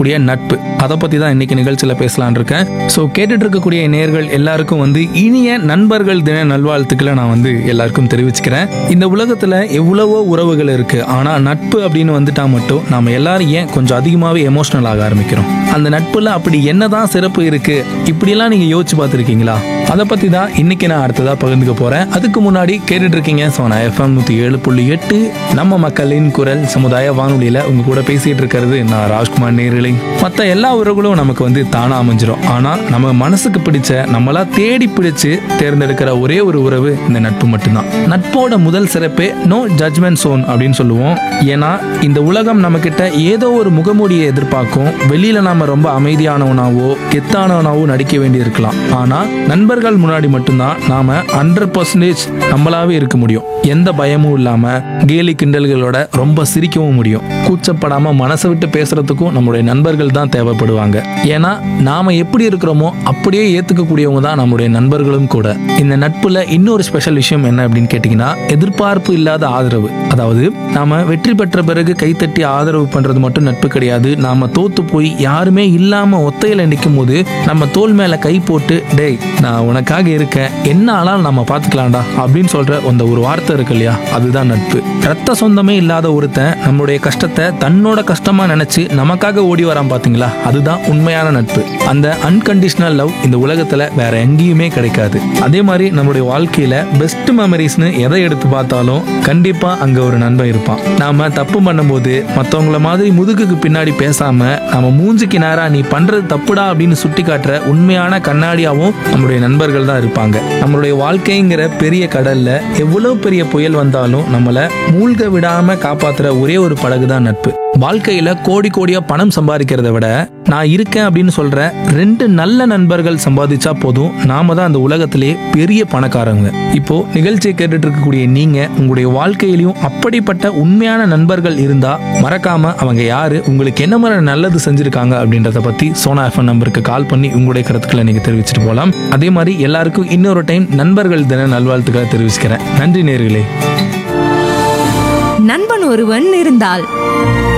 இருக்கக்கூடிய நட்பு அதை பத்தி தான் இன்னைக்கு நிகழ்ச்சியில பேசலாம்னு இருக்கேன் ஸோ கேட்டுட்டு இருக்கக்கூடிய நேர்கள் எல்லாருக்கும் வந்து இனிய நண்பர்கள் தின நல்வாழ்த்துக்களை நான் வந்து எல்லாருக்கும் தெரிவிச்சுக்கிறேன் இந்த உலகத்துல எவ்வளவோ உறவுகள் இருக்கு ஆனா நட்பு அப்படின்னு வந்துட்டா மட்டும் நாம எல்லாரும் ஏன் கொஞ்சம் அதிகமாவே எமோஷனல் ஆக ஆரம்பிக்கிறோம் அந்த நட்புல அப்படி என்னதான் சிறப்பு இருக்கு இப்படியெல்லாம் நீங்க யோசிச்சு பார்த்துருக்கீங்களா அதை பத்தி தான் இன்னைக்கு நான் அடுத்ததா பகிர்ந்துக்க போறேன் அதுக்கு முன்னாடி கேட்டுட்டு இருக்கீங்க சோனா எஃப்எம் நூத்தி ஏழு புள்ளி எட்டு நம்ம மக்களின் குரல் சமுதாய வானொலியில உங்க கூட பேசிட்டு இருக்கிறது நான் ராஜ்குமார் நேரலை மத்த எல்லா உறவுகளும் நமக்கு வந்து தானா அமைஞ்சிரும் ஆனா நம்ம மனசுக்கு பிடிச்ச நம்மளா தேடி பிடிச்சு தேர்ந்தெடுக்கிற ஒரே ஒரு உறவு இந்த நட்பு மட்டும்தான் நட்போட முதல் சிறப்பே நோ ஜட்மெண்ட் சோன் அப்படின்னு சொல்லுவோம் ஏன்னா இந்த உலகம் நம்ம கிட்ட ஏதோ ஒரு முகமூடியை எதிர்பார்க்கும் வெளியில நாம ரொம்ப அமைதியானவனாவோ கெத்தானவனாவோ நடிக்க வேண்டி இருக்கலாம் ஆனா நண்பர்கள் முன்னாடி மட்டும்தான் நாம ஹண்ட்ரட் பர்சன்டேஜ் நம்மளாவே இருக்க முடியும் எந்த பயமும் இல்லாம கேலி கிண்டல்களோட ரொம்ப சிரிக்கவும் முடியும் கூச்சப்படாம மனசை விட்டு பேசுறதுக்கும் நம்மளுடைய நண்பர்கள் தான் தேவைப்படுவாங்க ஏன்னா நாம எப்படி இருக்கிறோமோ அப்படியே ஏத்துக்கக்கூடியவங்க தான் நம்மளுடைய நண்பர்களும் கூட இந்த நட்புல இன்னொரு ஸ்பெஷல் விஷயம் என்ன அப்படின்னு கேட்டீங்கன்னா எதிர்பார்ப்பு இல்லாத ஆதரவு அதாவது நாம வெற்றி பெற்ற பிறகு கைத்தட்டி ஆதரவு பண்றது மட்டும் நட்பு கிடையாது நாம தோத்து போய் யாருமே இல்லாம ஒத்தையில நிற்கும் போது நம்ம தோல் மேல கை போட்டு டேய் நான் உனக்காக இருக்கேன் என்ன ஆனாலும் நம்ம பாத்துக்கலாம்டா அப்படின்னு சொல்ற அந்த ஒரு வார்த்தை இருக்கு இல்லையா அதுதான் நட்பு ரத்த சொந்தமே இல்லாத ஒருத்தன் நம்மளுடைய கஷ்டத்தை தன்னோட கஷ்டமா நினைச்சு நமக்காக ஓடி வரான் பாத்தீங்களா அதுதான் உண்மையான நட்பு அந்த அன்கண்டிஷனல் லவ் இந்த உலகத்துல வேற எங்கேயுமே கிடைக்காது அதே மாதிரி நம்மளுடைய வாழ்க்கையில பெஸ்ட் மெமரிஸ்னு எதை எடுத்து பார்த்தாலும் கண்டிப்பா அங்க ஒரு நண்பன் இருப்பான் நாம தப்பு பண்ணும்போது மத்தவங்கள மாதிரி முதுகுக்கு பின்னாடி பேசாம நம்ம மூஞ்சிக்கு நேரா நீ பண்றது தப்புடா அப்படின்னு சுட்டி காட்டுற உண்மையான கண்ணாடியாவும் நம்மளுடைய நண்பர்கள் தான் இருப்பாங்க நம்மளுடைய வாழ்க்கைங்கிற பெரிய கடல்ல எவ்வளவு பெரிய புயல் வந்தாலும் நம்மள மூழ்க விடாம காப்பாத்துற ஒரே ஒரு படகு தான் நட்பு வாழ்க்கையில கோடி கோடியா பணம் சம்பாதிக்கிறத விட நான் இருக்கேன் அப்படின்னு சொல்ற ரெண்டு நல்ல நண்பர்கள் சம்பாதிச்சா போதும் நாம தான் அந்த உலகத்திலே பெரிய பணக்காரங்க இப்போ நிகழ்ச்சியை கேட்டுட்டு இருக்கக்கூடிய நீங்க உங்களுடைய வாழ்க்கையிலையும் அப்படிப்பட்ட உண்மையான நண்பர்கள் இருந்தா மறக்காம அவங்க யாரு உங்களுக்கு என்ன மாதிரி நல்லது செஞ்சிருக்காங்க அப்படின்றத பத்தி சோனா எஃப்எம் நம்பருக்கு கால் பண்ணி உங்களுடைய கருத்துக்களை நீங்க தெரிவிச்சிட்டு போகலாம் அதே மாதிரி எல்லாருக்கும் இன்னொரு டைம் நண்பர்கள் தின நல்வாழ்த்துக்களை தெரிவிச்சுக்கிறேன் நன்றி நேர்களே நண்பன் ஒருவன் இருந்தால்